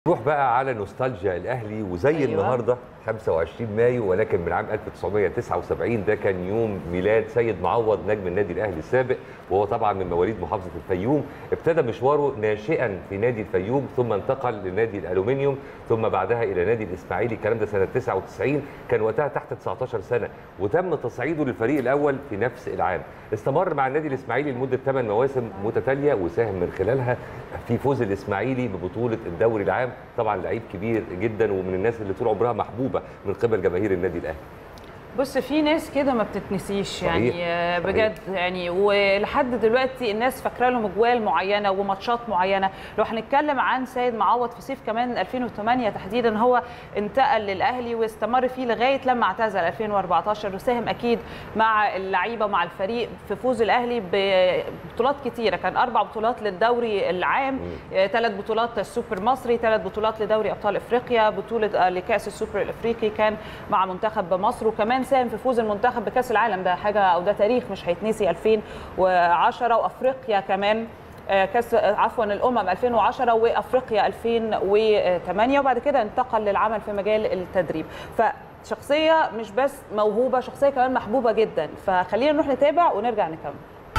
نروح بقى على نوستالجيا الاهلي وزي أيوة. أيوة. النهارده 25 مايو ولكن من عام 1979 ده كان يوم ميلاد سيد معوض نجم النادي الاهلي السابق وهو طبعا من مواليد محافظه الفيوم ابتدى مشواره ناشئا في نادي الفيوم ثم انتقل لنادي الالومنيوم ثم بعدها الى نادي الاسماعيلي الكلام ده سنه 99 كان وقتها تحت 19 سنه وتم تصعيده للفريق الاول في نفس العام استمر مع النادي الاسماعيلي لمده 8 مواسم متتاليه وساهم من خلالها في فوز الاسماعيلي ببطوله الدوري العام طبعا لعيب كبير جدا ومن الناس اللي طول عمرها محبوبه من قبل جماهير النادي الاهلي بص في ناس كده ما بتتنسيش صحيح، يعني آه، صحيح. بجد يعني ولحد دلوقتي الناس فاكره لهم اجوال معينه وماتشات معينه لو هنتكلم عن سيد معوض في صيف كمان 2008 تحديدا هو انتقل للاهلي واستمر فيه لغايه لما اعتزل 2014 وساهم اكيد مع اللعيبه مع الفريق في فوز الاهلي ببطولات كتيره كان اربع بطولات للدوري العام ثلاث بطولات السوبر مصري ثلاث بطولات لدوري ابطال افريقيا بطوله آه، لكاس السوبر الافريقي كان مع منتخب مصر وكمان ساهم في فوز المنتخب بكاس العالم ده حاجه او ده تاريخ مش هيتنسي 2010 وافريقيا كمان آه، كاس آه، عفوا الامم 2010 وافريقيا 2008 وبعد كده انتقل للعمل في مجال التدريب فشخصيه مش بس موهوبه شخصيه كمان محبوبه جدا فخلينا نروح نتابع ونرجع نكمل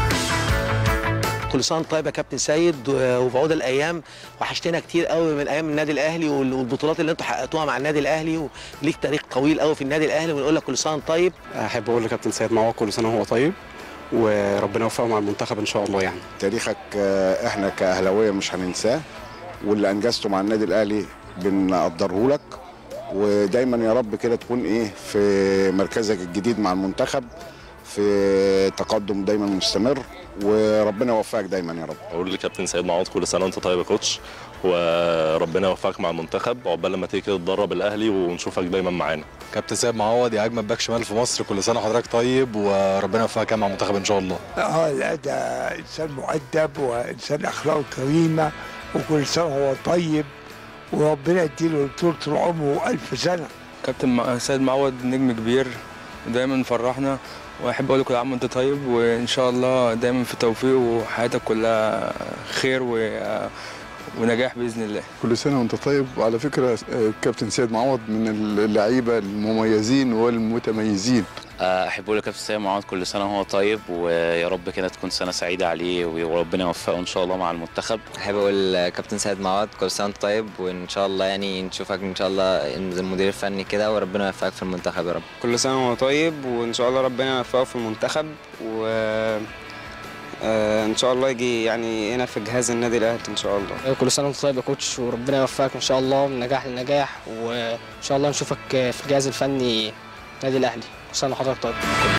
كل سنه وانت طيب يا كابتن سيد وبعود الايام وحشتنا كتير قوي من ايام النادي الاهلي وال- والبطولات اللي انتوا حققتوها مع النادي الاهلي وليك تاريخ طويل قوي في النادي الاهلي ونقول لك كل سنه وانت طيب احب اقول لكابتن سيد معوض كل سنه وهو طيب وربنا يوفقه مع المنتخب ان شاء الله يعني تاريخك آه، احنا كاهلاويه مش هننساه واللي انجزته مع النادي الاهلي بنقدره لك ودايما يا رب كده تكون ايه في مركزك الجديد مع المنتخب في تقدم دايما مستمر وربنا يوفقك دايما يا رب اقول لكابتن سيد معوض كل سنه وانت طيب يا كوتش وربنا يوفقك مع المنتخب وعقبال لما تيجي كده تدرب الاهلي ونشوفك دايما معانا كابتن سيد معوض يا اجمد باك شمال في مصر كل سنه وحضرتك طيب وربنا يوفقك مع المنتخب ان شاء الله اه لا ده انسان مؤدب وانسان اخلاقه كريمه وكل سنه هو طيب وربنا يديله طول طول عمره الف سنه كابتن مع- سيد معوض نجم كبير ودايما مفرحنا واحب اقول لك كل عام وانت طيب وان شاء الله دايما في توفيق وحياتك كلها خير و... ونجاح باذن الله كل سنة وانت طيب وعلى فكرة آه، كابتن سيد معوض من اللعيبة المميزين والمتميزين احب اقول لكابتن سامي معوض كل سنه وهو طيب ويا رب كده تكون سنه سعيده عليه وربنا يوفقه ان شاء الله مع المنتخب احب اقول كابتن سيد معوض كل سنه وانت طيب وان شاء الله يعني نشوفك ان شاء الله المدير الفني كده وربنا يوفقك في المنتخب يا رب كل سنة وهو طيب وإن شاء الله ربنا يوفقه في المنتخب و آه، إن شاء الله يجي يعني هنا في جهاز النادي الأهلي إن شاء الله كل سنه وانت طيب يا كوتش وربنا يوفقك ان شاء الله من نجاح لنجاح وان شاء الله نشوفك في الجهاز الفني نادي الاهلي كل سنه وحضرتك طيب